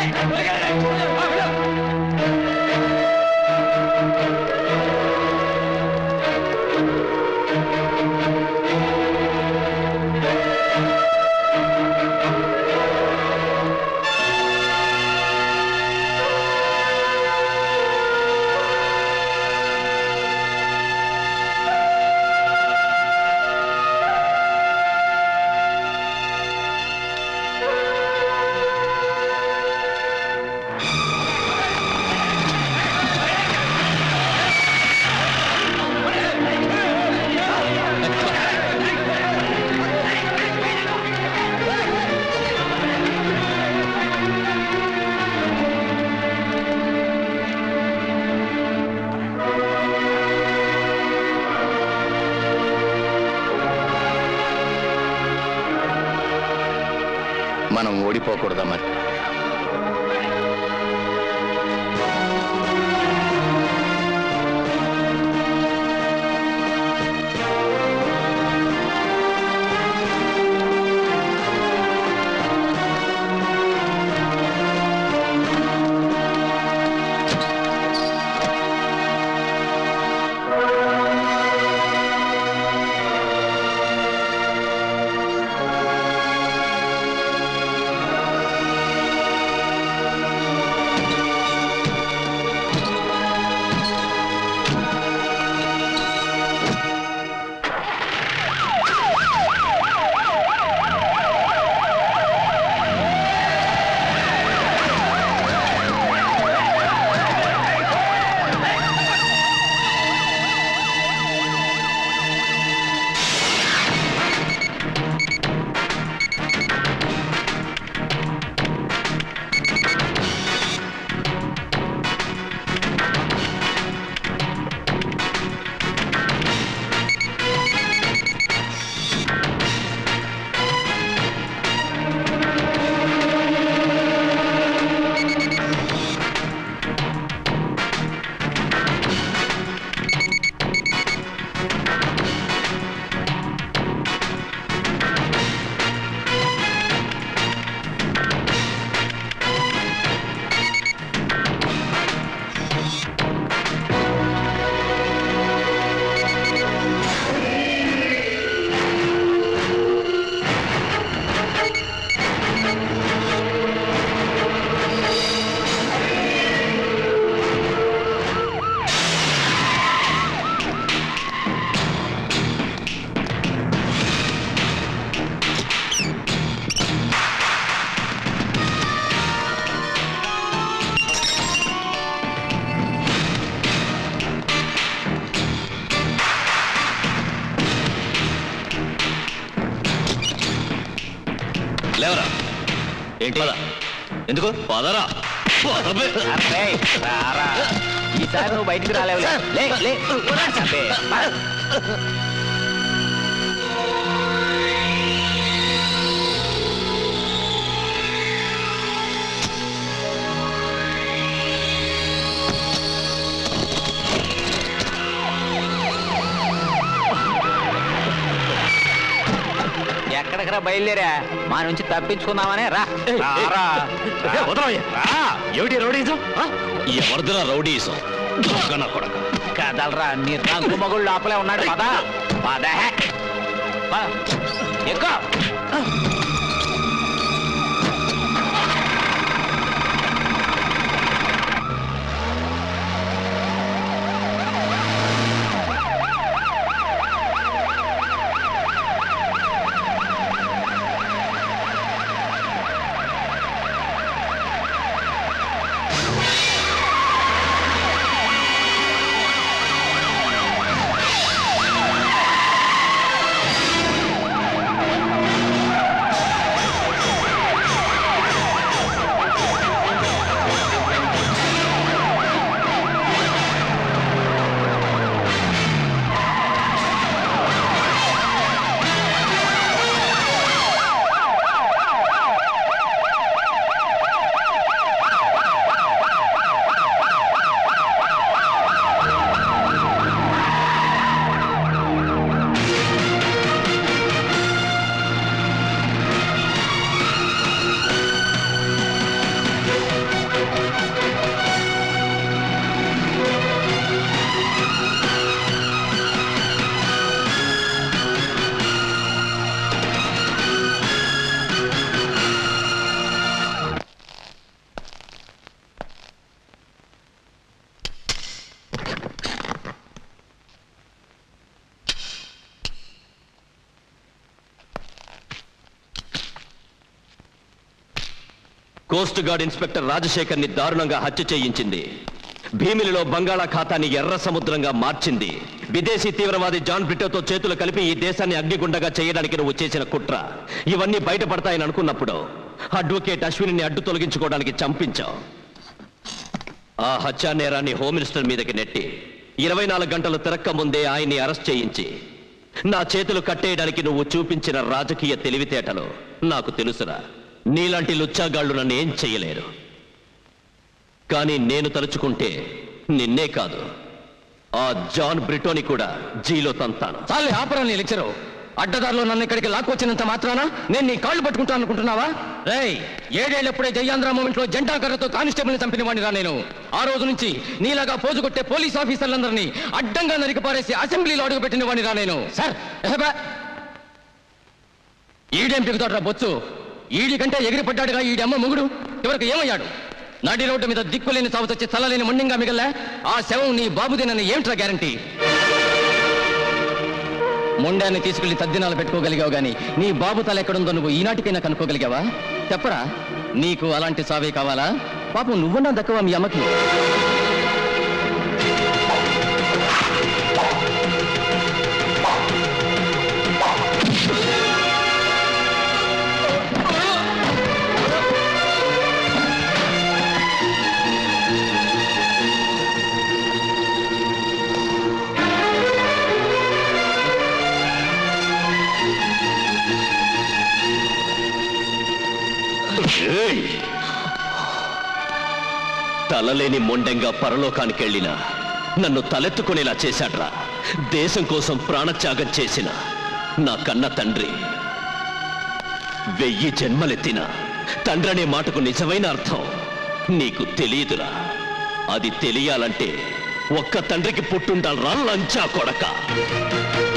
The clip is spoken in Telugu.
మనం ఓడిపోకూడదా మరి లేవరా ఏంటి పద ఎందుకు పదరా పదబే. అరేయ్, రారా. ఈసారి నువ్వు బయటికి రాలేవు లే లే చంపే. ఎక్కడికి రా బయలుదేరా మా నుంచి తప్పించుకుందామనే రా రారా. ఏ, వదలవయ్యా. ఏమిటి రౌడీజం ఆ? ఎవరిదిరా రౌడీజం దొంగన కొడక కదలరా నీ రంగు మగుడు లోపలే ఉన్నాడు పద పద పద. ఎక్కు ఆ కోస్ట్ గార్డ్ ఇన్స్పెక్టర్ రాజశేఖర్ ని దారుణంగా హత్య చేయించింది భీమిలిలో బంగాళాఖాతాన్ని ఎర్ర సముద్రంగా మార్చింది విదేశీ తీవ్రవాది జాన్ బ్రిటోతో చేతులు కలిపి ఈ దేశాన్ని అగ్నిగుండగా చేయడానికి నువ్వు చేసిన కుట్ర ఇవన్నీ బయటపడతాయని అనుకున్నప్పుడు అడ్వకేట్ అశ్విని అడ్డు తొలగించుకోవడానికి చంపించావు ఆ హత్యా నేరాన్ని హోమ్ మినిస్టర్ మీదకి నెట్టి ఇరవై నాలుగు గంటలు తిరక్క ముందే ఆయన్ని అరెస్ట్ చేయించి నా చేతులు కట్టేయడానికి నువ్వు చూపించిన రాజకీయ తెలివితేటలు నాకు తెలుసురా నీలాంటి లుచ్చాగాళ్ళు నన్ను ఏం చెయ్యలేరు కానీ నేను తలుచుకుంటే నిన్నే కాదు ఆ జాన్ బ్రిటోని కూడా జీలో తంతాను చాలే ఆపరా నీ లెక్చరు అడ్డదారిలో నన్ను ఇక్కడికి లాక్కొచ్చినంత మాత్రాన నేను నీ కాళ్ళు పట్టుకుంటాను అనుకుంటున్నావా రేయ్ ఏడేళ్ళప్పుడే జయాంధ్ర మూమెంట్ లో జెండా కర్రతో కానిస్టేబుల్ చంపిన వాడిరా నేను ఆ రోజు నుంచి నీలాగా పోజు కొట్టే పోలీస్ ఆఫీసర్లందరినీ అడ్డంగా నరికి పారేసి అసెంబ్లీలో అడుగుపెట్టిన వాడిరా నేను సార్ ఎహబా. ఈడేం పిగుతాడురా బొచ్చు ఈడి కంటే ఎగిరి పడ్డాడుగా ఈడి అమ్మ మొగుడు చివరికి ఏమయ్యాడు నడి రోడ్డు మీద దిక్కులేని సాగు వచ్చి చల్లలేని మొండింగా మిగల్లా ఆ శవం నీ బాబుదేనని ఏమిట్రా గ్యారంటీ మొండాన్ని తీసుకెళ్లి తద్దినాలు పెట్టుకోగలిగావు గాని నీ బాబు తల ఎక్కడుందో నువ్వు ఈనాటికైనా కనుక్కోగలిగావా చెప్పరా నీకు అలాంటి సావే కావాలా పాపం నువ్వన్నా దక్కవా మీ అమ్మకి ఏయ్! తలలేని మొండెంగా పరలోకానికి వెళ్ళిన నన్ను తలెత్తుకునేలా చేశాడ్రా దేశం కోసం ప్రాణత్యాగం చేసిన నా కన్న తండ్రి వెయ్యి జన్మలెత్తిన తండ్రనే మాటకు నిజమైన అర్థం నీకు తెలియదురా అది తెలియాలంటే ఒక్క తండ్రికి పుట్టుండాలరా లంచా కొడక